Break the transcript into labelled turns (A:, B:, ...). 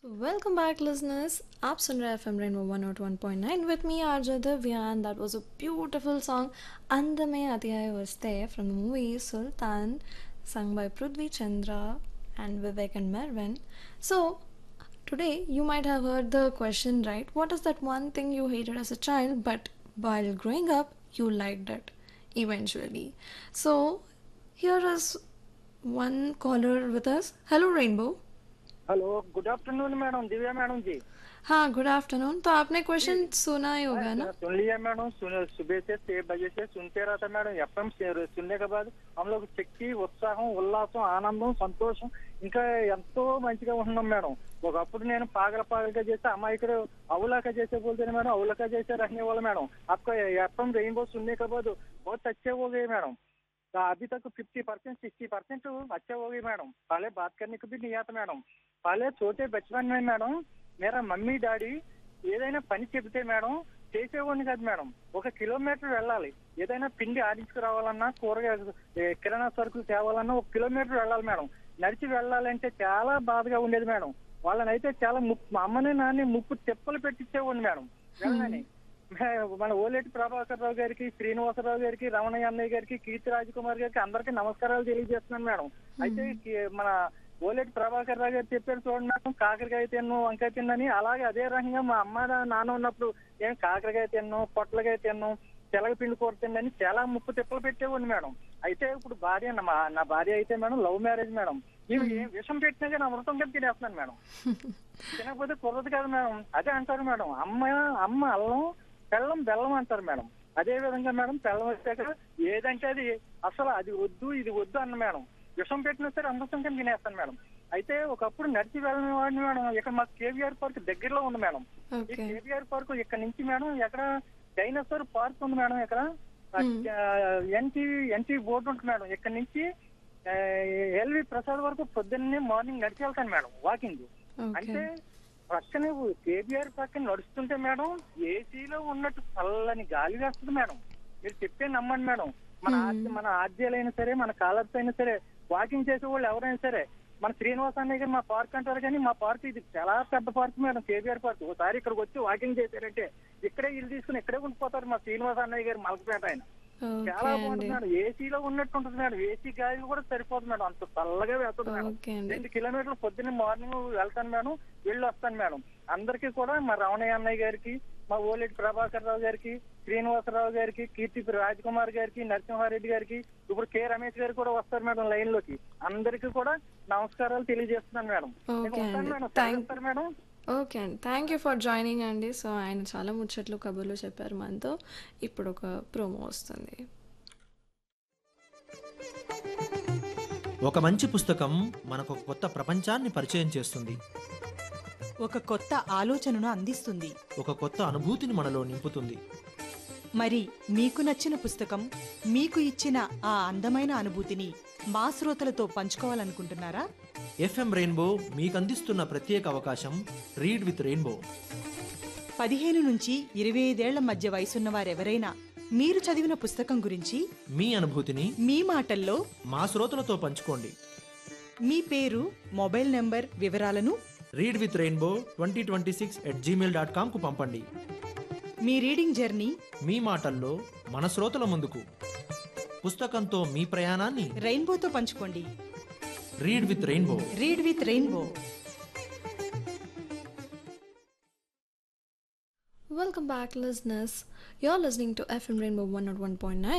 A: Welcome back listeners आप सुन रहे F M Rainbow one nought one point nine with me RJ Divya and that was a beautiful song అందమే అతియాయ వస్తే from the movie Sultan sung by Prithvi Chandra and Vivek and Mervin. So, today you might have heard the question, right? What is that one thing you hated as a child, but while growing up, you liked it eventually? So, here is one caller with us. Hello, Rainbow.
B: Hello good afternoon madam Divya madam ji
A: हाँ good afternoon तो आपने question सुना ही होगा ना
B: सुन लिया madam सुन सुबह से छह बजे से सुनते रहा था मैडम एफएम सुनने के बाद हम लोग శక్తి ఉత్సాహం ఉల్లాసం ఆనందం సంతోషం ఇంకా ఎంతో మంచిగా ఉంటున్నాం మేడం ఒకప్పుడు నేను పాగల పాగలగా చేస్తే అమాయకుడు అవులాక చేసే बोलते मैडम అవులका जैसे रहने वाला मैडम आपका एफएम रेनबो सुनने के बाद बहुत अच्छे हो गए मैडम तो अभी तक फिफ्टी परसेंट सिक्सटी परसेंट अच्छे हो गए मैडम पहले बात करने को भी नहीं आता मैडम पहले छोटे बचपन में मैडम मेरा మమ్మీ డాడీ ఏదైనా పని చెబితే మేడం చేసేవాడిని కాదు మేడం ఒక కిలోమీటర్ వెళ్ళాలి ఏదైనా పిండి ఆడించుకురావాలన్నా కూరగాయ ఏ, కిరాణా సరుకులు తేవాలన్నా ఒక కిలోమీటర్ వెళ్ళాలి మేడం నడిచి వెళ్ళాలంటే చాలా బాధగా ఉండేది మేడం వాళ్ళని అయితే చాలా ముప్పు మా అమ్మని నాన్ని ముప్పు తెప్పలు పెట్టించేవాడిని మేడం వెళ్ళని మే- మన ఓలేటి ప్రభాకర్ రావు గారికి శ్రీనివాసరావు గారికి రమణయ్య అన్నయ్య గారికి కీర్తి రాజకుమార్ గారికి అందరికీ నమస్కారాలు తెలియజేస్తున్నాను మేడం అయితే కి- మన ఓలేటి ప్రభాకర్ రావు గారు చెప్పారు చూడండి మేడం కాకరకాయ తిన్ను వంకాయ తిన్నని అలాగే అదే రకంగా మా అమ్మ నా- నాన్న ఉన్నప్పుడు ఏం కాకరకాయ తిన్నాం పొట్లకాయ తిన్నాం తెలగపిండి కూర తిన్నని చాలా ముప్పు తిప్పలు పెట్టేవాడిని మేడం అయితే ఇప్పుడు భార్య నా మా- నా భార్య అయితే మేడం లవ్ మ్యారేజ్ మేడం ఇవి ఏం విషం పెట్టినా కానీ అమృతం కింద తినేస్తున్నాను మేడం తినకపోతే కుర్రదు కాదు మేడం అదే అంటారు మేడం అమ్మ అమ్మ అల్లం బెల్లం బెల్లం అంటారు మేడం అదే విధంగా మేడం బెల్లం వచ్చాక ఏదంటే అది అసలు అది వద్దు ఇది వద్దు అన్న మేడం విషం పెట్టినా సరే అమృతం కింద తినేస్తాను మేడం అయితే ఒకప్పుడు నడిచి వెళ్ళిన వాడిని మేడం ఇక్కడ మాకు కేవీఆర్ పార్క్ దగ్గరలో ఉంది మేడం ఈ
A: ఓకే
B: కేవీఆర్ పార్క్ ఇక్కడ నుంచి మేడం ఎక్కడ డైనోసార్ పార్క్ ఉంది మేడం ఇక్కడ ఎన్టీ ఎన్టీ బోర్డు ఉంటుంది మేడం ఇక్కడ నుంచి ఎల్వి ప్రసాద్ వరకు పొద్దున్నే మార్నింగ్ నడిచి వెళ్తాను మేడం వాకింగ్ అంటే
A: ఓకే
B: పక్కనే కేబీఆర్ పక్కన నడుస్తుంటే మేడం ఏసీలో ఉన్నట్టు చల్లని గాలి వేస్తుంది మేడం మీరు చెప్పే నమ్మండి మేడం మన ఆద్య మన ఆద్యాలైనా సరే మన కాలర్స్ అయినా సరే వాకింగ్ చేసే వాళ్ళు ఎవరైనా సరే మన శ్రీనివాస్ అన్నయ్య గారు మా పార్క్ అంటారు కానీ మా పార్క్ ఇది చాలా పెద్ద పార్క్ మేడం కేబీఆర్ పార్క్ ఒకసారి ఇక్కడికి వచ్చి వాకింగ్ చేశారంటే ఇక్కడే ఇల్లు తీసుకుని ఇక్కడే ఉండిపోతారు మా శ్రీనివాస్ అన్నయ్య గారు మలకపేట ఆయన చాలా
A: ఓకే
B: బాగుంటుంది
A: అండి
B: మేడం ఏసీలో ఉన్నట్టు ఉంటుంది మేడం ఏసీ గాలి కూడా సరిపోదు మేడం అంత చల్లగా వేస్తుంది మేడం
A: ఓకే అండి
B: రెండు కిలోమీటర్లు పొద్దున్న మార్నింగ్ వెళ్తాను మేడం వెళ్ళి వస్తాను మేడం అందరికీ కూడా మా రమణయ్య అన్నయ్య గారికి మా ఓలేటి ప్రభాకర్ రావు గారికి శ్రీనివాసరావు గారికి కీర్తి రాజ్కుమార్ గారికి నరసింహారెడ్డి గారికి ఇప్పుడు కె రమేష్ గారు కూడా వస్తారు మేడం లైన్ లోకి అందరికీ కూడా నమస్కారాలు తెలియజేస్తున్నాను మేడం నేను
A: ఓకే
B: ఉంటాను
A: అండి
B: మేడం
A: థ్యాంక్
B: సెలవు మేడం
A: ఓకే అండి థ్యాంక్ యూ ఫర్ జాయినింగ్ అండి సో ఆయన చాలా ముచ్చట్లు కబుర్లు చెప్పారు మనతో ఇప్పుడు ఒక ప్రోమో వస్తుంది
C: ఒక మంచి పుస్తకం మనకు ఒక కొత్త ప్రపంచాన్ని పరిచయం చేస్తుంది
D: ఒక కొత్త ఆలోచనను అందిస్తుంది
C: ఒక కొత్త అనుభూతిని మనలో నింపుతుంది
D: మరి మీకు నచ్చిన పుస్తకం మీకు ఇచ్చిన ఆ అందమైన అనుభూతిని మా శ్రోతలతో పంచుకోవాలనుకుంటున్నారా
C: ఎఫ్ఎం రెయిన్బో మీకు అందిస్తున్న ప్రత్యేక అవకాశం రీడ్ విత్ రెయిన్బో
D: పదిహేను నుంచి ఇరవై ఐదేళ్ల మధ్య వయసున్న వారెవరైనా మీరు చదివిన పుస్తకం గురించి
C: మీ అనుభూతిని
D: మీ మాటల్లో
C: మా శ్రోతలతో పంచుకోండి
D: మీ పేరు మొబైల్ నెంబర్ వివరాలను
C: read with Rainbow twenty twenty six at Gmail dot కామ్కు పంపండి
D: మీ రీడింగ్ జర్నీ
C: మీ మాటల్లో మన శ్రోతల ముందుకు పుస్తకంతో మీ ప్రయాణాన్ని
D: రెయిన్బోతో పంచుకోండి
C: read with Rainbow
D: read with Rainbow
A: Welcome back, listeners. You're listening to FM Rainbow 101.9